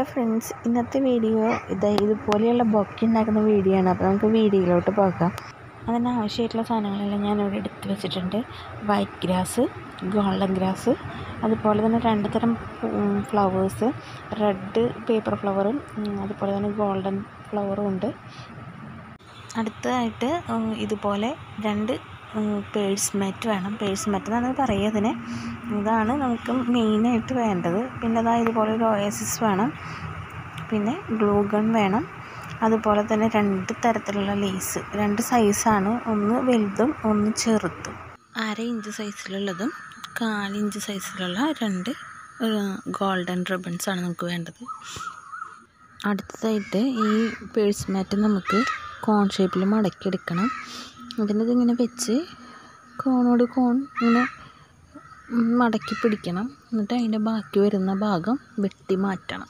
hello friends ഇന്നത്തെ video ഇത് ഇതുപോലെയുള്ള ബൊക്കെ ഉണ്ടാക്കുന്ന വീഡിയോ ആണ് അപ്പോൾ നമുക്ക് വീഡിയോയിലോട്ട് പോകാം അതിന് ആവശ്യമായിട്ടുള്ള സാധനങ്ങളെല്ലാം ഞാനിവിടെ എടുത്ത് വെച്ചിട്ടുണ്ട് വൈറ്റ് ഗ്രാസ് ഗോൾഡൻ ഗ്രാസ് അതുപോലെ തന്നെ രണ്ട് തരം ഫ്ലവേഴ്സ് റെഡ് പേപ്പർ ഫ്ലവറും അതുപോലെ തന്നെ ഗോൾഡൻ ഫ്ലവറും ഉണ്ട് അടുത്തതായിട്ട് ഇതുപോലെ രണ്ട് പേഴ്സ് മാറ്റ് വേണം പേഴ്സ് മാറ്റ് എന്നാണ് പറയുക അതിന് ഇതാണ് നമുക്ക് മെയിനായിട്ട് വേണ്ടത് പിന്നെ അതാ ഇതുപോലെ ഒരു ഒയസിസ് വേണം പിന്നെ ഗ്ലൂ ഗൺ വേണം അതുപോലെ തന്നെ രണ്ട് തരത്തിലുള്ള ലേസ് രണ്ട് സൈസാണ് ഒന്ന് വലുതും ഒന്ന് ചെറുതും അര ഇഞ്ച് സൈസിലുള്ളതും കാലിഞ്ച് സൈസിലുള്ള രണ്ട് ഗോൾഡൻ റിബൺസ് ആണ് നമുക്ക് വേണ്ടത് അടുത്തതായിട്ട് ഈ പേഴ്സ് മാറ്റ് നമുക്ക് കോൺ ഷേപ്പിൽ മടക്കിയെടുക്കണം അതിനത് ഇങ്ങനെ വെച്ച് കോണോട് കോൺ ഇങ്ങനെ മടക്കി പിടിക്കണം എന്നിട്ട് അതിൻ്റെ ബാക്കി വരുന്ന ഭാഗം വെട്ടി മാറ്റണം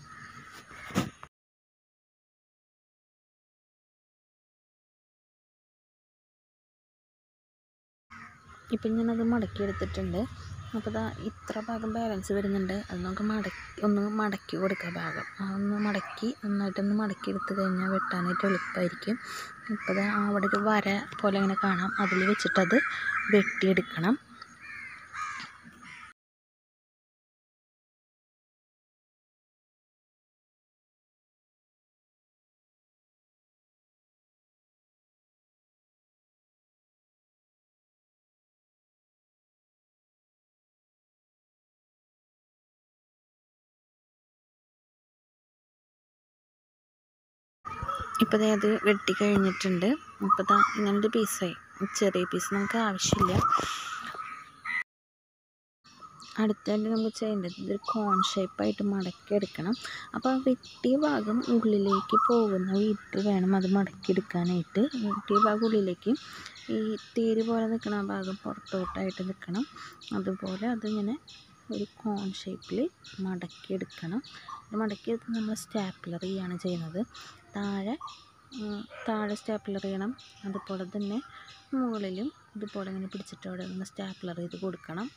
ഇപ്പം ഞാനത് മടക്കി എടുത്തിട്ടുണ്ട് അപ്പോൾ ഇതാ ഇത്ര ഭാഗം ബാലൻസ് വരുന്നുണ്ട് അത് നമുക്ക് മടക്കി ഒന്ന് മടക്കി കൊടുക്കുക ഭാഗം അതൊന്ന് മടക്കി നന്നായിട്ടൊന്ന് മടക്കി എടുത്ത് കഴിഞ്ഞാൽ വെട്ടാനായിട്ട് എളുപ്പമായിരിക്കും ഇപ്പോൾ അവിടെ ഒരു വര പോലെ ഇങ്ങനെ കാണാം അതിൽ വെച്ചിട്ടത് വെട്ടിയെടുക്കണം ഇപ്പോൾ അത് വെട്ടി കഴിഞ്ഞിട്ടുണ്ട് ഇപ്പോൾ ദാ ഇങ്ങനൊരു പീസായി ചെറിയ പീസ് നമുക്ക് ആവശ്യമില്ല അടുത്തായിട്ട് നമുക്ക് ചെയ്യേണ്ടത് ഇതൊരു കോൺ ഷേപ്പായിട്ട് മടക്കി എടുക്കണം അപ്പോൾ ആ വെട്ടിയ ഭാഗം ഉള്ളിലേക്ക് പോകുന്ന വീട്ടിൽ വേണം അത് മടക്കി എടുക്കാനായിട്ട് വെട്ടിയ ഭാഗം ഉള്ളിലേക്ക് ഈ തേര് പോലെ നിൽക്കുന്ന ആ ഭാഗം പുറത്തോട്ടായിട്ട് നിൽക്കണം അതുപോലെ അതിങ്ങനെ ഒരു കോൺ ഷേപ്പിൽ മടക്കി എടുക്കണം മടക്കി എടുത്ത് നമ്മൾ സ്റ്റാപ്ലർ ചെയ്യാണ് ചെയ്യുന്നത് താഴെ താഴെ സ്റ്റാപ്ലർ ചെയ്യണം അതുപോലെ തന്നെ മുകളിലും ഇതുപോലെ ഇങ്ങനെ പിടിച്ചിട്ട് അവിടെ നിന്ന് സ്റ്റാപ്ലർ ചെയ്ത് കൊടുക്കണം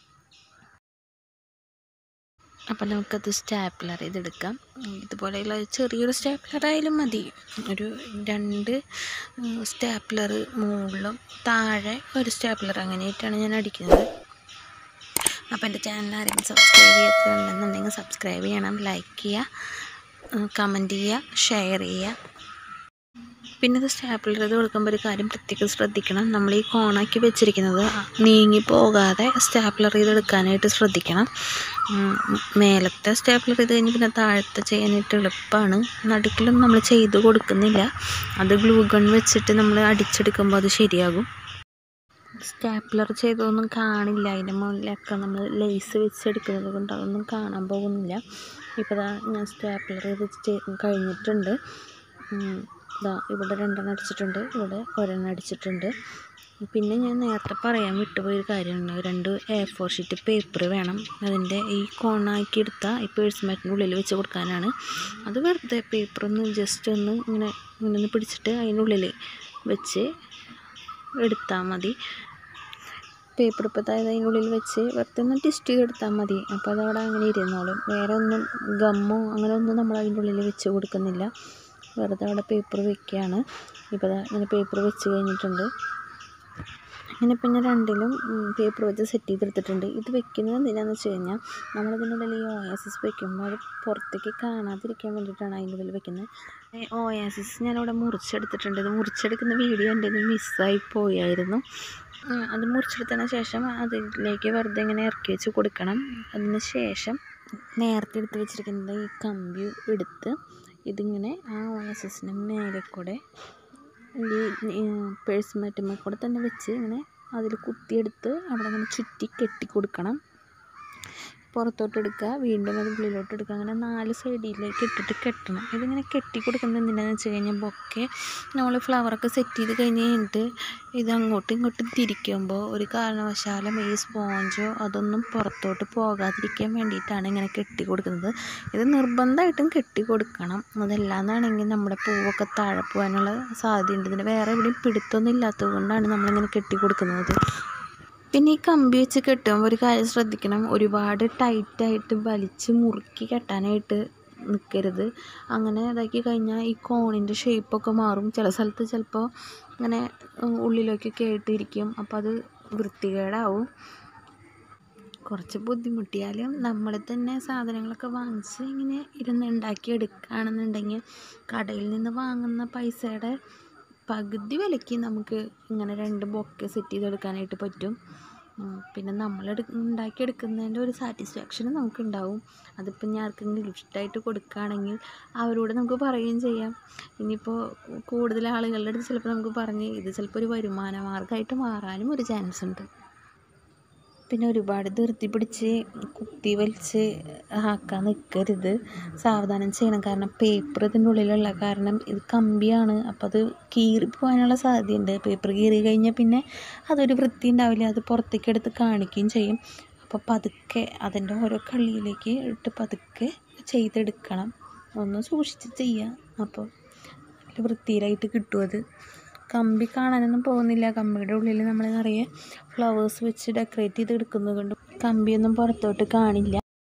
അപ്പം നമുക്കത് സ്റ്റാപ്ലർ ചെയ്തെടുക്കാം ഇതുപോലെയുള്ള ചെറിയൊരു സ്റ്റാപ്ലർ ആയാലും മതി ഒരു രണ്ട് സ്റ്റാപ്ലർ മുകളിലും താഴെ ഒരു സ്റ്റാപ്ലർ അങ്ങനെയായിട്ടാണ് ഞാൻ അടിക്കുന്നത് അപ്പോൾ എൻ്റെ ചാനൽ ആരെങ്കിലും സബ്സ്ക്രൈബ് ചെയ്യാത്തുണ്ടെന്നുണ്ടെങ്കിൽ സബ്സ്ക്രൈബ് ചെയ്യണം ലൈക്ക് ചെയ്യുക കമൻറ്റ് ചെയ്യുക ഷെയർ ചെയ്യുക പിന്നെ ഇത് സ്റ്റാപ്പിൾ ചെയ്ത് കൊടുക്കുമ്പോൾ ഒരു കാര്യം പ്രത്യേകം ശ്രദ്ധിക്കണം നമ്മൾ ഈ കോണാക്കി വെച്ചിരിക്കുന്നത് നീങ്ങി പോകാതെ സ്റ്റാപ്ലർ ചെയ്തെടുക്കാനായിട്ട് ശ്രദ്ധിക്കണം മേലത്തെ സ്റ്റാപ്ലർ ചെയ്ത് കഴിഞ്ഞ് പിന്നെ താഴത്തെ ചെയ്യാനായിട്ട് എളുപ്പമാണ് നടുക്കിലും നമ്മൾ ചെയ്ത് കൊടുക്കുന്നില്ല അത് ഗ്ലൂ ഗൺ വെച്ചിട്ട് നമ്മൾ അടിച്ചെടുക്കുമ്പോൾ അത് ശരിയാകും സ്റ്റാപ്ലർ ചെയ്തൊന്നും കാണില്ല അതിൻ്റെ മുകളിലൊക്കെ നമ്മൾ ലേസ് വെച്ചെടുക്കുന്നത് കൊണ്ട് അതൊന്നും കാണാൻ പോകുന്നില്ല ഇപ്പോൾ ഞാൻ സ്റ്റാപ്ലർ ചെയ്ത് കഴിഞ്ഞിട്ടുണ്ട് ഇതാ ഇവിടെ രണ്ടെണ്ണം അടിച്ചിട്ടുണ്ട് ഇവിടെ ഒരെണ്ണം അടിച്ചിട്ടുണ്ട് പിന്നെ ഞാൻ നേരത്തെ പറയാൻ വിട്ടുപോയൊരു കാര്യമുണ്ട് രണ്ട് എ ഫോർ ഷീറ്റ് പേപ്പർ വേണം അതിൻ്റെ ഈ കോണാക്കി എടുത്ത ഈ പേഴ്സ് മാറ്റിൻ്റെ ഉള്ളിൽ വെച്ച് കൊടുക്കാനാണ് അത് വെറുതെ പേപ്പർ ഒന്ന് ജസ്റ്റ് ഒന്ന് ഇങ്ങനെ ഇങ്ങനെ ഒന്ന് പിടിച്ചിട്ട് അതിൻ്റെ ഉള്ളിൽ വെച്ച് എടുത്താൽ മതി പേപ്പർ ഇപ്പോൾ അതായത് അതിൻ്റെ ഉള്ളിൽ വെച്ച് വെറുതെ ഒന്ന് ടെസ്റ്റ് ചെയ്തെടുത്താൽ മതി അപ്പോൾ അതവിടെ അങ്ങനെ ഇരുന്നോളും വേറെ ഒന്നും ഗമ്മോ അങ്ങനെ ഒന്നും നമ്മൾ അതിൻ്റെ ഉള്ളിൽ വെച്ച് കൊടുക്കുന്നില്ല വെറുതെ അവിടെ പേപ്പർ വെക്കുകയാണ് ഇപ്പോൾ ഇങ്ങനെ പേപ്പർ വെച്ച് കഴിഞ്ഞിട്ടുണ്ട് അങ്ങനെ ഇപ്പം ഞാൻ രണ്ടിലും പേപ്പർ വെച്ച് സെറ്റ് ചെയ്തെടുത്തിട്ടുണ്ട് ഇത് വെക്കുന്നത് എന്തിനാണെന്ന് വെച്ച് കഴിഞ്ഞാൽ നമ്മളിതിനുള്ളിൽ ഈ ഓയാസിസ് വെക്കുമ്പോൾ അത് പുറത്തേക്ക് കാണാതിരിക്കാൻ വേണ്ടിയിട്ടാണ് അതിൻ്റെ ഉള്ളിൽ വെക്കുന്നത് ഓയാസിസ് ഞാനിവിടെ മുറിച്ചെടുത്തിട്ടുണ്ട് ഇത് മുറിച്ചെടുക്കുന്ന വീഡിയോ എൻ്റെ മിസ്സായി പോയായിരുന്നു അത് മുറിച്ചെടുത്തതിന് ശേഷം അതിലേക്ക് വെറുതെ ഇങ്ങനെ ഇറക്കി വെച്ച് കൊടുക്കണം അതിന് ശേഷം നേരത്തെ എടുത്ത് വെച്ചിരിക്കുന്നത് ഈ കമ്പി എടുത്ത് ഇതിങ്ങനെ ആ ഓയസിന് മേലെ കൂടെ ഈ പേഴ്സ് മാറ്റുമ്പോൾ കൂടെ തന്നെ വെച്ച് ഇങ്ങനെ അതിൽ കുത്തിയെടുത്ത് അവിടെ ഇങ്ങനെ ചുറ്റി കെട്ടി കൊടുക്കണം പുറത്തോട്ട് എടുക്കുക വീണ്ടും അത് ഉള്ളിലോട്ട് എടുക്കുക അങ്ങനെ നാല് സൈഡിലേക്ക് ഇട്ടിട്ട് കെട്ടണം ഇതിങ്ങനെ കെട്ടി കൊടുക്കുന്നത് എന്തിനാണെന്ന് വെച്ച് കഴിഞ്ഞാൽ ബൊക്കെ നമ്മൾ ഫ്ലവറൊക്കെ സെറ്റ് ചെയ്ത് കഴിഞ്ഞ് കഴിഞ്ഞിട്ട് ഇത് അങ്ങോട്ടും ഇങ്ങോട്ടും തിരിക്കുമ്പോൾ ഒരു കാരണവശാലും ഈ സ്പോഞ്ചോ അതൊന്നും പുറത്തോട്ട് പോകാതിരിക്കാൻ വേണ്ടിയിട്ടാണ് ഇങ്ങനെ കെട്ടി കൊടുക്കുന്നത് ഇത് നിർബന്ധമായിട്ടും കെട്ടി കൊടുക്കണം അതല്ലാന്നാണെങ്കിൽ നമ്മുടെ പൂവൊക്കെ താഴെ പോകാനുള്ള സാധ്യതയുണ്ട് ഇതിന് വേറെ എവിടെയും പിടുത്തൊന്നും ഇല്ലാത്തത് കൊണ്ടാണ് നമ്മളിങ്ങനെ കെട്ടി കൊടുക്കുന്നത് പിന്നെ ഈ കമ്പി വെച്ച് കെട്ടുമ്പോൾ ഒരു കാര്യം ശ്രദ്ധിക്കണം ഒരുപാട് ടൈറ്റായിട്ട് വലിച്ച് മുറുക്കി കെട്ടാനായിട്ട് നിൽക്കരുത് അങ്ങനെ ഇതാക്കി കഴിഞ്ഞാൽ ഈ കോണിൻ്റെ ഷേപ്പൊക്കെ മാറും ചില സ്ഥലത്ത് ചിലപ്പോൾ ഇങ്ങനെ ഉള്ളിലേക്കൊക്കെ ആയിട്ടിരിക്കും അപ്പോൾ അത് വൃത്തികേടാവും കുറച്ച് ബുദ്ധിമുട്ടിയാലും നമ്മൾ തന്നെ സാധനങ്ങളൊക്കെ വാങ്ങിച്ച് ഇങ്ങനെ ഇരുന്ന് ഉണ്ടാക്കി എടുക്കുകയാണെന്നുണ്ടെങ്കിൽ കടയിൽ നിന്ന് വാങ്ങുന്ന പൈസയുടെ പകുതി വിലയ്ക്ക് നമുക്ക് ഇങ്ങനെ രണ്ട് ബൊക്കെ സെറ്റ് ചെയ്തെടുക്കാനായിട്ട് പറ്റും പിന്നെ നമ്മൾ ഉണ്ടാക്കിയെടുക്കുന്നതിൻ്റെ ഒരു സാറ്റിസ്ഫാക്ഷൻ നമുക്കുണ്ടാവും അതിപ്പോൾ ഇനി ആർക്കെങ്കിലും ഗിഫ്റ്റായിട്ട് കൊടുക്കുകയാണെങ്കിൽ അവരോട് നമുക്ക് പറയുകയും ചെയ്യാം ഇനിയിപ്പോൾ കൂടുതൽ ആളുകളുടെ അടുത്ത് ചിലപ്പോൾ നമുക്ക് പറഞ്ഞ് ഇത് ചിലപ്പോൾ ഒരു വരുമാന മാർഗ്ഗമായിട്ട് മാറാനും ഒരു ചാൻസ് ഉണ്ട് പിന്നെ ഒരുപാട് ധൃതി പിടിച്ച് കുത്തി വലിച്ച് ആക്കാൻ നിൽക്കരുത് സാവധാനം ചെയ്യണം കാരണം പേപ്പർ ഇതിൻ്റെ ഉള്ളിലുള്ള കാരണം ഇത് കമ്പിയാണ് അപ്പോൾ അത് കീറിപ്പോകാനുള്ള സാധ്യതയുണ്ട് പേപ്പർ കീറി കഴിഞ്ഞാൽ പിന്നെ അതൊരു വൃത്തി ഉണ്ടാവില്ല അത് പുറത്തേക്ക് എടുത്ത് കാണിക്കുകയും ചെയ്യും അപ്പോൾ പതുക്കെ അതിൻ്റെ ഓരോ കളിയിലേക്ക് ഇട്ട് പതുക്കെ ചെയ്തെടുക്കണം ഒന്ന് സൂക്ഷിച്ച് ചെയ്യുക അപ്പോൾ നല്ല വൃത്തിയിലായിട്ട് കിട്ടും അത് കമ്പി കാണാനൊന്നും പോകുന്നില്ല കമ്പിയുടെ ഉള്ളിൽ നമ്മൾ നിറയെ ഫ്ലവേഴ്സ് വെച്ച് ഡെക്കറേറ്റ് ചെയ്ത് എടുക്കുന്നത് കൊണ്ട് കമ്പിയൊന്നും പുറത്തോട്ട് കാണില്ല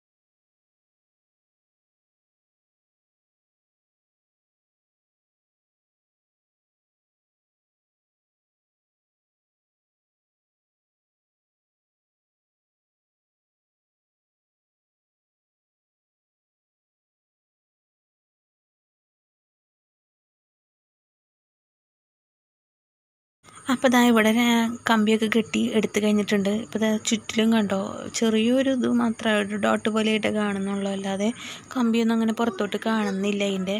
അപ്പോൾ ഇതാ ഇവിടെ ഞാൻ കമ്പിയൊക്കെ കെട്ടി എടുത്ത് കഴിഞ്ഞിട്ടുണ്ട് ഇപ്പോൾ ഇതാ ചുറ്റിലും കണ്ടോ ചെറിയൊരു ഇത് മാത്രമേ ഒരു ഡോട്ട് പോലെയായിട്ട് കാണുന്നുള്ളൂ അല്ലാതെ കമ്പിയൊന്നും അങ്ങനെ പുറത്തോട്ട് കാണുന്നില്ല അതിൻ്റെ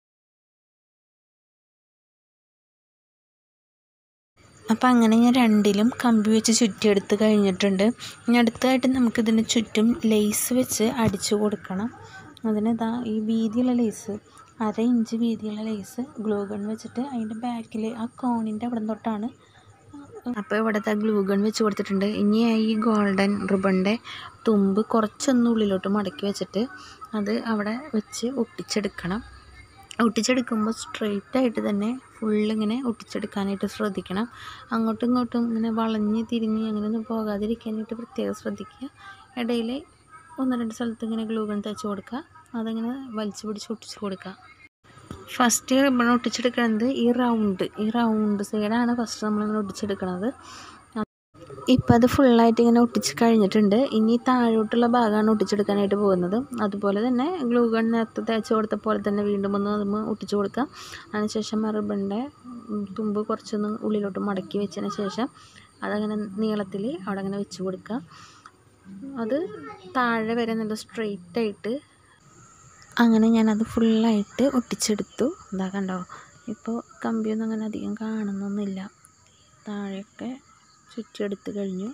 അപ്പോൾ അങ്ങനെ ഞാൻ രണ്ടിലും കമ്പി വെച്ച് ചുറ്റിയെടുത്ത് കഴിഞ്ഞിട്ടുണ്ട് ഇനി അടുത്തതായിട്ട് നമുക്കിതിന് ചുറ്റും ലേസ് വെച്ച് അടിച്ചു കൊടുക്കണം അതിന് ഇതാ ഈ വീതിയുള്ള ലേസ് അര ഇഞ്ച് വീതിയുള്ള ലേസ് ഗ്ലൂ ഗൺ വെച്ചിട്ട് അതിൻ്റെ ബാക്കിൽ ആ കോണിൻ്റെ അവിടെ തൊട്ടാണ് അപ്പോൾ ഇവിടുത്തെ ഗ്ലൂ ഗൺ വെച്ച് കൊടുത്തിട്ടുണ്ട് ഇനി ഈ ഗോൾഡൻ റിബണിൻ്റെ തുമ്പ് കുറച്ചൊന്ന് ഉള്ളിലോട്ട് മടക്കി വെച്ചിട്ട് അത് അവിടെ വെച്ച് ഒട്ടിച്ചെടുക്കണം ഒട്ടിച്ചെടുക്കുമ്പോൾ സ്ട്രെയിറ്റ് ആയിട്ട് തന്നെ ഫുള്ളിങ്ങനെ ഒട്ടിച്ചെടുക്കാനായിട്ട് ശ്രദ്ധിക്കണം അങ്ങോട്ടും ഇങ്ങോട്ടും ഇങ്ങനെ വളഞ്ഞ് തിരിഞ്ഞ് അങ്ങനെയൊന്നും പോകാതിരിക്കാനായിട്ട് പ്രത്യേകം ശ്രദ്ധിക്കുക ഇടയിൽ ഒന്ന് രണ്ട് സ്ഥലത്ത് ഇങ്ങനെ ഗ്ലൂ ഗൺ തേച്ച് കൊടുക്കുക അതങ്ങനെ വലിച്ചു പിടിച്ച് ഒട്ടിച്ച് കൊടുക്കുക ഫസ്റ്റ് റിബൺ ഒട്ടിച്ചെടുക്കുന്നത് ഈ റൗണ്ട് ഈ റൗണ്ട് സൈഡാണ് ഫസ്റ്റ് നമ്മളിങ്ങനെ ഒട്ടിച്ചെടുക്കുന്നത് ഇപ്പം അത് ഫുള്ളായിട്ട് ഇങ്ങനെ ഒട്ടിച്ച് കഴിഞ്ഞിട്ടുണ്ട് ഇനി താഴോട്ടുള്ള ഭാഗമാണ് ഒട്ടിച്ചെടുക്കാനായിട്ട് പോകുന്നത് അതുപോലെ തന്നെ ഗ്ലൂ ഗൺ നേരത്തെ തേച്ച് കൊടുത്ത പോലെ തന്നെ വീണ്ടും ഒന്ന് അതുമ്പോൾ ഒട്ടിച്ച് കൊടുക്കാം അതിനുശേഷം ആ റിബണിൻ്റെ തുമ്പ് കുറച്ചൊന്ന് ഉള്ളിലോട്ട് മടക്കി വെച്ചതിന് ശേഷം അതങ്ങനെ നീളത്തിൽ അവിടെ അങ്ങനെ വെച്ച് കൊടുക്കുക അത് താഴെ വരെ നല്ല സ്ട്രെയിറ്റ് ആയിട്ട് അങ്ങനെ ഞാനത് ഫുള്ളായിട്ട് ഒട്ടിച്ചെടുത്തു എന്താ കണ്ടോ ഇപ്പോൾ കമ്പിയൊന്നും അങ്ങനെ അധികം കാണുന്നൊന്നുമില്ല താഴെയൊക്കെ ചുറ്റിയെടുത്ത് കഴിഞ്ഞു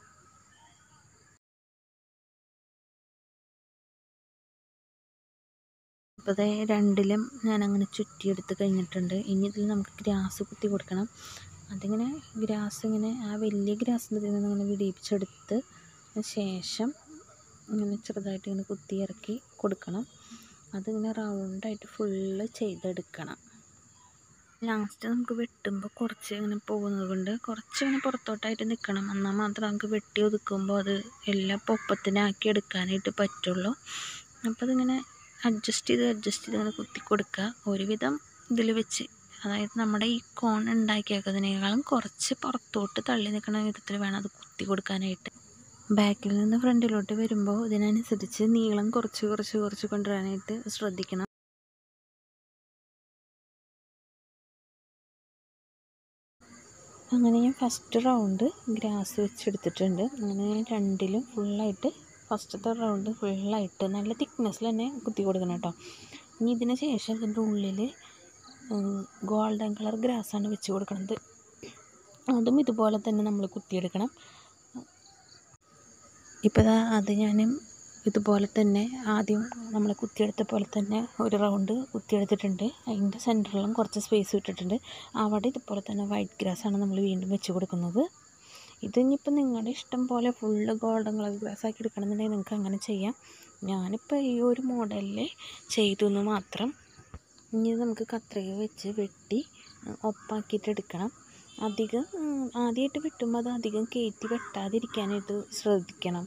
ഇപ്പോൾ ദേ രണ്ടിലും ഞാനങ്ങനെ ചുറ്റിയെടുത്ത് കഴിഞ്ഞിട്ടുണ്ട് ഇനി ഇതിൽ നമുക്ക് ഗ്രാസ് കുത്തി കൊടുക്കണം അതിങ്ങനെ ഗ്രാസ് ഇങ്ങനെ ആ വലിയ ഗ്രാസിൻ്റെ ഇതിൽ നിന്ന് ഇങ്ങനെ വിടിയിപ്പിച്ചെടുത്ത് ശേഷം ഇങ്ങനെ ചെറുതായിട്ട് ഇങ്ങനെ കുത്തി ഇറക്കി കൊടുക്കണം അതിങ്ങനെ റൗണ്ടായിട്ട് ഫുള്ള് ചെയ്തെടുക്കണം ലാസ്റ്റ് നമുക്ക് വെട്ടുമ്പോൾ കുറച്ച് ഇങ്ങനെ പോകുന്നത് കൊണ്ട് കുറച്ച് ഇങ്ങനെ പുറത്തോട്ടായിട്ട് നിൽക്കണം എന്നാൽ മാത്രം നമുക്ക് വെട്ടി ഒതുക്കുമ്പോൾ അത് എല്ലാം പൊപ്പത്തിനാക്കി എടുക്കാനായിട്ട് പറ്റുള്ളൂ അപ്പോൾ അതിങ്ങനെ അഡ്ജസ്റ്റ് ചെയ്ത് അഡ്ജസ്റ്റ് ചെയ്ത് അങ്ങനെ കുത്തി കൊടുക്കുക ഒരുവിധം ഇതിൽ വെച്ച് അതായത് നമ്മുടെ ഈ കോൺ ഉണ്ടാക്കിയേക്കുന്നതിനേക്കാളും കുറച്ച് പുറത്തോട്ട് തള്ളി നിൽക്കുന്ന വിധത്തിൽ വേണം അത് കുത്തി കൊടുക്കാനായിട്ട് ബാക്കിൽ നിന്ന് ഫ്രണ്ടിലോട്ട് വരുമ്പോൾ ഇതിനനുസരിച്ച് നീളം കുറച്ച് കുറച്ച് കുറച്ച് കൊണ്ടുവരാനായിട്ട് ശ്രദ്ധിക്കണം അങ്ങനെ ഞാൻ ഫസ്റ്റ് റൗണ്ട് ഗ്രാസ് വെച്ചെടുത്തിട്ടുണ്ട് അങ്ങനെ ഞാൻ രണ്ടിലും ഫുള്ളായിട്ട് ഫസ്റ്റത്തെ റൗണ്ട് ഫുള്ളായിട്ട് നല്ല തിക്നെസ്സിൽ തന്നെ കുത്തി കൊടുക്കണം കേട്ടോ ഇനി ഇതിന് ശേഷം ഇതിൻ്റെ ഉള്ളിൽ ഗോൾഡൻ കളർ ഗ്രാസാണ് വെച്ച് കൊടുക്കുന്നത് അതും ഇതുപോലെ തന്നെ നമ്മൾ കുത്തിയെടുക്കണം ഇപ്പോൾ അത് ഞാൻ ഇതുപോലെ തന്നെ ആദ്യം നമ്മൾ കുത്തിയെടുത്ത പോലെ തന്നെ ഒരു റൗണ്ട് കുത്തിയെടുത്തിട്ടുണ്ട് അതിൻ്റെ സെൻറ്ററിലും കുറച്ച് സ്പേസ് വിട്ടിട്ടുണ്ട് അവിടെ ഇതുപോലെ തന്നെ വൈറ്റ് ഗ്രാസാണ് നമ്മൾ വീണ്ടും വെച്ച് കൊടുക്കുന്നത് ഇത് ഇനിയിപ്പോൾ നിങ്ങളുടെ ഇഷ്ടം പോലെ ഫുള്ള് ഗോൾഡൻ കളർ ഗ്ലാസ് ആക്കി എടുക്കണമെന്നുണ്ടെങ്കിൽ നിങ്ങൾക്ക് അങ്ങനെ ചെയ്യാം ഞാനിപ്പോൾ ഈ ഒരു മോഡലിൽ ചെയ്തു എന്ന് മാത്രം ഇനി നമുക്ക് കത്രിക വെച്ച് വെട്ടി ഒപ്പാക്കിയിട്ട് എടുക്കണം അധികം ആദ്യമായിട്ട് വെട്ടുമ്പോൾ അത് അധികം കയറ്റി വെട്ടാതിരിക്കാനായിട്ട് ശ്രദ്ധിക്കണം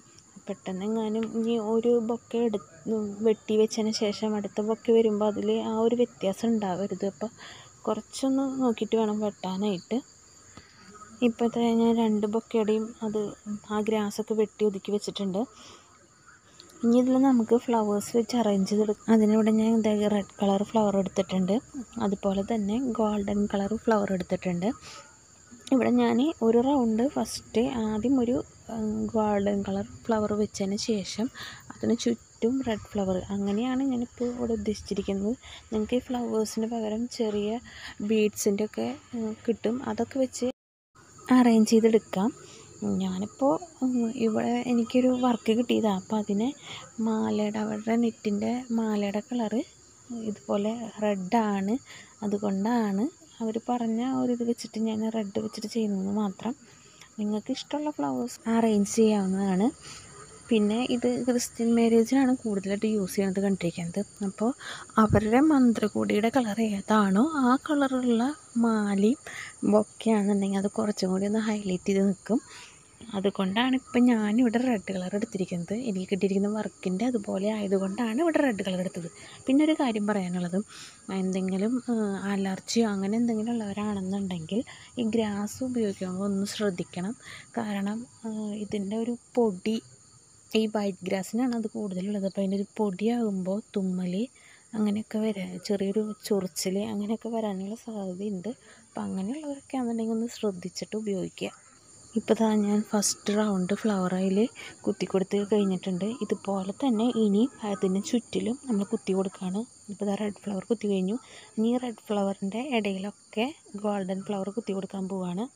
പെട്ടെന്ന് എങ്ങാനും ഇനി ഒരു ബൊക്കെ എടു വെട്ടി വെച്ചതിന് ശേഷം അടുത്ത ബൊക്കെ വരുമ്പോൾ അതിൽ ആ ഒരു വ്യത്യാസം ഉണ്ടാവരുത് അപ്പോൾ കുറച്ചൊന്ന് നോക്കിയിട്ട് വേണം വെട്ടാനായിട്ട് ഇപ്പോഴത്തെ ഞാൻ രണ്ട് ബൊക്കയുടെയും അത് ആ ഗ്രാസൊക്കെ വെട്ടി ഒതുക്കി വെച്ചിട്ടുണ്ട് ഇനി ഇതിൽ നമുക്ക് ഫ്ലവേഴ്സ് വെച്ച് അറേഞ്ച് ചെയ്തെടുക്കാം അതിനിവിടെ ഞാൻ എന്താ റെഡ് കളർ ഫ്ലവർ എടുത്തിട്ടുണ്ട് അതുപോലെ തന്നെ ഗോൾഡൻ കളർ ഫ്ലവർ എടുത്തിട്ടുണ്ട് ഇവിടെ ഞാൻ ഒരു റൗണ്ട് ഫസ്റ്റ് ആദ്യം ഒരു ഗോൾഡൻ കളർ ഫ്ലവർ വെച്ചതിന് ശേഷം അതിന് ചുറ്റും റെഡ് ഫ്ലവർ അങ്ങനെയാണ് ഞാനിപ്പോൾ ഇവിടെ ഉദ്ദേശിച്ചിരിക്കുന്നത് നിങ്ങൾക്ക് ഈ ഫ്ലവേഴ്സിന് പകരം ചെറിയ ബീഡ്സിൻ്റെ ഒക്കെ കിട്ടും അതൊക്കെ വെച്ച് അറേഞ്ച് ചെയ്തെടുക്കാം ഞാനിപ്പോൾ ഇവിടെ എനിക്കൊരു വർക്ക് കിട്ടിയതാണ് അപ്പോൾ അതിന് മാലയുടെ അവരുടെ നെറ്റിൻ്റെ മാലയുടെ കളറ് ഇതുപോലെ റെഡാണ് അതുകൊണ്ടാണ് അവർ പറഞ്ഞ ഒരു ഇത് വെച്ചിട്ട് ഞാൻ റെഡ് വെച്ചിട്ട് ചെയ്യുന്നത് മാത്രം നിങ്ങൾക്ക് ഇഷ്ടമുള്ള ഫ്ലവേഴ്സ് അറേഞ്ച് ചെയ്യാവുന്നതാണ് പിന്നെ ഇത് ക്രിസ്ത്യൻ മാരേജിനാണ് കൂടുതലായിട്ട് യൂസ് ചെയ്യണത് കണ്ടിരിക്കുന്നത് അപ്പോൾ അവരുടെ മന്ത്രകൂടിയുടെ കളർ ഏതാണോ ആ കളറുള്ള മാലയും ബൊക്കെയാണെന്നുണ്ടെങ്കിൽ അത് കുറച്ചും കൂടി ഒന്ന് ഹൈലൈറ്റ് ചെയ്ത് നിൽക്കും അതുകൊണ്ടാണ് ഇപ്പം ഞാനിവിടെ റെഡ് കളർ എടുത്തിരിക്കുന്നത് എനിക്ക് കിട്ടിയിരിക്കുന്ന വർക്കിൻ്റെ അതുപോലെ ആയതുകൊണ്ടാണ് ഇവിടെ റെഡ് കളർ എടുത്തത് പിന്നെ ഒരു കാര്യം പറയാനുള്ളത് എന്തെങ്കിലും അലർജിയോ അങ്ങനെ എന്തെങ്കിലും ഉള്ളവരാണെന്നുണ്ടെങ്കിൽ ഈ ഗ്രാസ് ഉപയോഗിക്കുമ്പോൾ ഒന്ന് ശ്രദ്ധിക്കണം കാരണം ഇതിൻ്റെ ഒരു പൊടി ഈ വൈറ്റ് ഗ്രാസിനാണ് അത് കൂടുതലുള്ളത് അപ്പോൾ അതിൻ്റെ ഒരു പൊടിയാകുമ്പോൾ തുമ്മൽ അങ്ങനെയൊക്കെ വരാൻ ചെറിയൊരു ചൊറിച്ചിൽ അങ്ങനെയൊക്കെ വരാനുള്ള സാധ്യതയുണ്ട് അപ്പോൾ അങ്ങനെയുള്ളവരൊക്കെ ആണെന്നുണ്ടെങ്കിൽ ഒന്ന് ശ്രദ്ധിച്ചിട്ട് ഉപയോഗിക്കുക ഇപ്പോൾ താ ഞാൻ ഫസ്റ്റ് റൗണ്ട് ഫ്ലവർ അതിൽ കുത്തി കൊടുത്ത് കഴിഞ്ഞിട്ടുണ്ട് ഇതുപോലെ തന്നെ ഇനി അതിന് ചുറ്റിലും നമ്മൾ കുത്തി കൊടുക്കുകയാണ് ഇപ്പോൾ ഇതാ റെഡ് ഫ്ലവർ കുത്തി കഴിഞ്ഞു ഇനി റെഡ് ഫ്ലവറിൻ്റെ ഇടയിലൊക്കെ ഗോൾഡൻ ഫ്ലവർ കുത്തി കൊടുക്കാൻ പോവാണ്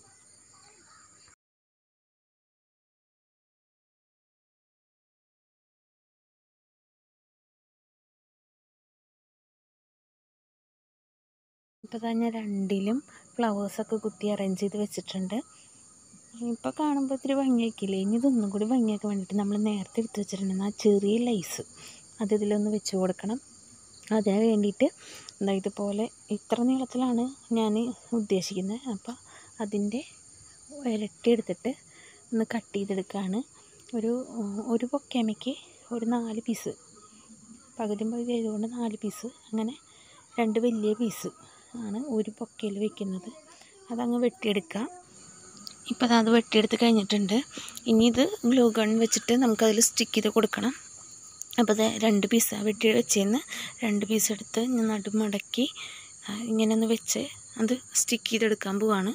ഇപ്പോൾ തന്നെ രണ്ടിലും ഫ്ലവേഴ്സൊക്കെ കുത്തി അറേഞ്ച് ചെയ്ത് വെച്ചിട്ടുണ്ട് ഇപ്പോൾ കാണുമ്പോൾ ഇത്തിരി ഭംഗിയാക്കിയില്ലേ ഇനി ഇതൊന്നും കൂടി ഭംഗിയാക്കാൻ വേണ്ടിയിട്ട് നമ്മൾ നേരത്തെ എടുത്ത് വെച്ചിട്ടുണ്ടെങ്കിൽ ആ ചെറിയ ലൈസ് അത് ഇതിലൊന്ന് വെച്ച് കൊടുക്കണം അതിന് വേണ്ടിയിട്ട് എന്താ ഇതുപോലെ ഇത്ര നീളത്തിലാണ് ഞാൻ ഉദ്ദേശിക്കുന്നത് അപ്പോൾ അതിൻ്റെ ഇരട്ടി എടുത്തിട്ട് ഒന്ന് കട്ട് ചെയ്തെടുക്കുകയാണ് ഒരു ഒരു പൊക്കാമയ്ക്ക് ഒരു നാല് പീസ് പകുതി പകുതി ആയതുകൊണ്ട് നാല് പീസ് അങ്ങനെ രണ്ട് വലിയ പീസ് ആണ് ഒരു പൊക്കയിൽ വെക്കുന്നത് അതങ്ങ് വെട്ടിയെടുക്കാം ഇപ്പോൾ അത് വെട്ടിയെടുത്ത് കഴിഞ്ഞിട്ടുണ്ട് ഇനി ഇത് ഗ്ലൂ ഗൺ വെച്ചിട്ട് നമുക്കതിൽ സ്റ്റിക്ക് ചെയ്ത് കൊടുക്കണം അപ്പോൾ അത് രണ്ട് പീസ് വെട്ടി വെച്ചേന്ന് രണ്ട് പീസ് എടുത്ത് ഞാൻ നടുമടക്കി ഇങ്ങനെ ഒന്ന് വെച്ച് അത് സ്റ്റിക്ക് ചെയ്തെടുക്കാൻ പോവാണ്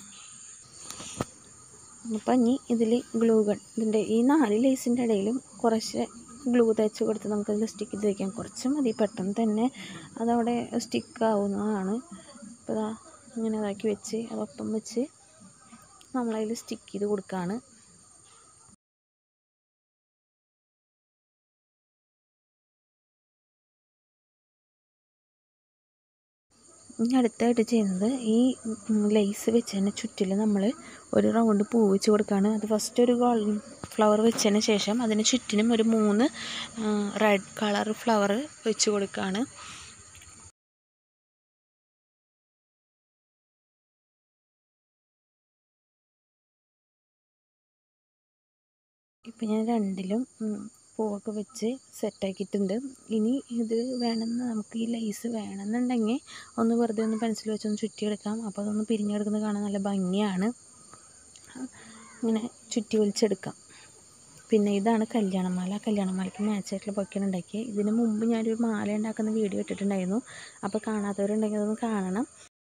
അപ്പം ഇനി ഇതിൽ ഗ്ലൂ ഗൺ ഇതിൻ്റെ ഈ നാല് ലേസിൻ്റെ ഇടയിലും കുറച്ച് ഗ്ലൂ തേച്ച് കൊടുത്ത് നമുക്കതിൽ സ്റ്റിക്ക് ചെയ്ത് വയ്ക്കാം കുറച്ച് മതി പെട്ടെന്ന് തന്നെ അതവിടെ സ്റ്റിക്ക് ആവുന്നതാണ് അപ്പോൾ ഇതാ ഇങ്ങനെ ഇതാക്കി വെച്ച് അതൊപ്പം വെച്ച് നമ്മളതിൽ സ്റ്റിക്ക് ചെയ്ത് കൊടുക്കുകയാണ് ഇനി അടുത്തായിട്ട് ചെയ്യുന്നത് ഈ ലേസ് വെച്ചതിന് ചുറ്റിൽ നമ്മൾ ഒരു റൗണ്ട് പൂ വെച്ച് കൊടുക്കുകയാണ് അത് ഫസ്റ്റ് ഒരു ഗോൾഡൻ ഫ്ലവർ വെച്ചതിന് ശേഷം അതിന് ചുറ്റിനും ഒരു മൂന്ന് റെഡ് കളർ ഫ്ലവർ വെച്ച് കൊടുക്കുകയാണ് ഇപ്പം ഞാൻ രണ്ടിലും പൂവൊക്കെ വെച്ച് സെറ്റാക്കിയിട്ടുണ്ട് ഇനി ഇത് വേണമെന്ന് നമുക്ക് ഈ ലേസ് വേണമെന്നുണ്ടെങ്കിൽ ഒന്ന് വെറുതെ ഒന്ന് പെൻസിൽ വെച്ചൊന്ന് ചുറ്റിയെടുക്കാം അപ്പോൾ അതൊന്ന് പിരിഞ്ഞെടുക്കുന്നത് കാണാൻ നല്ല ഭംഗിയാണ് ഇങ്ങനെ ചുറ്റി വലിച്ചെടുക്കാം പിന്നെ ഇതാണ് കല്യാണമാല കല്യാണമാലയ്ക്ക് മാച്ചായിട്ടുള്ള പൊക്കെയാണ് ഉണ്ടാക്കിയത് ഇതിന് മുമ്പ് ഞാനൊരു മാല ഉണ്ടാക്കുന്ന വീഡിയോ ഇട്ടിട്ടുണ്ടായിരുന്നു അപ്പോൾ കാണാത്തവരുണ്ടെങ്കിൽ അതൊന്ന് കാണണം